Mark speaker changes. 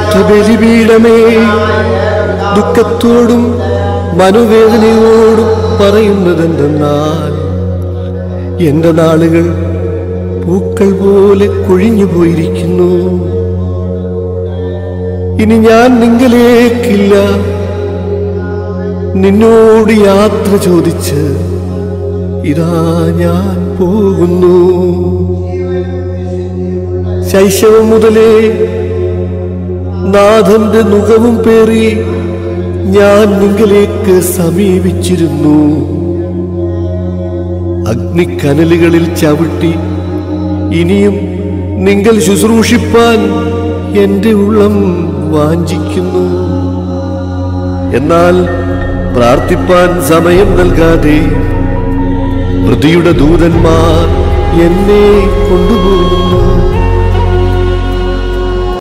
Speaker 1: പരിശുദ്ധ ബലിപീഠമേ ദുഃഖത്തോടും മനോവേദനയോടും പറയുന്നതെന്തെന്നാൽ എന്റെ നാളുകൾ പൂക്കൾ പോലെ കൊഴിഞ്ഞു പോയിരിക്കുന്നു ഇനി ഞാൻ നിങ്കലേക്കില്ല നിന്നോട് യാത്ര ചോദിച്ച് ഇതാ ഞാൻ പോകുന്നു ശൈശവം മുതലേ നാഥന്റെ മുഖവും പേറി ഞാൻ നിങ്കലേക്ക് സമീപിച്ചിരുന്നു അഗ്നിക്കനലുകളിൽ ചവിട്ടി ഇനിയും നിങ്ങൾ ശുശ്രൂഷിപ്പാൻ എന്റെ ഉള്ളം വാഞ്ചിക്കുന്നു എന്നാൽ പ്രാർത്ഥിപ്പാൻ സമയം നൽകാതെ മൃതിയുടെ ദൂതന്മാർ എന്നെ കൊണ്ടു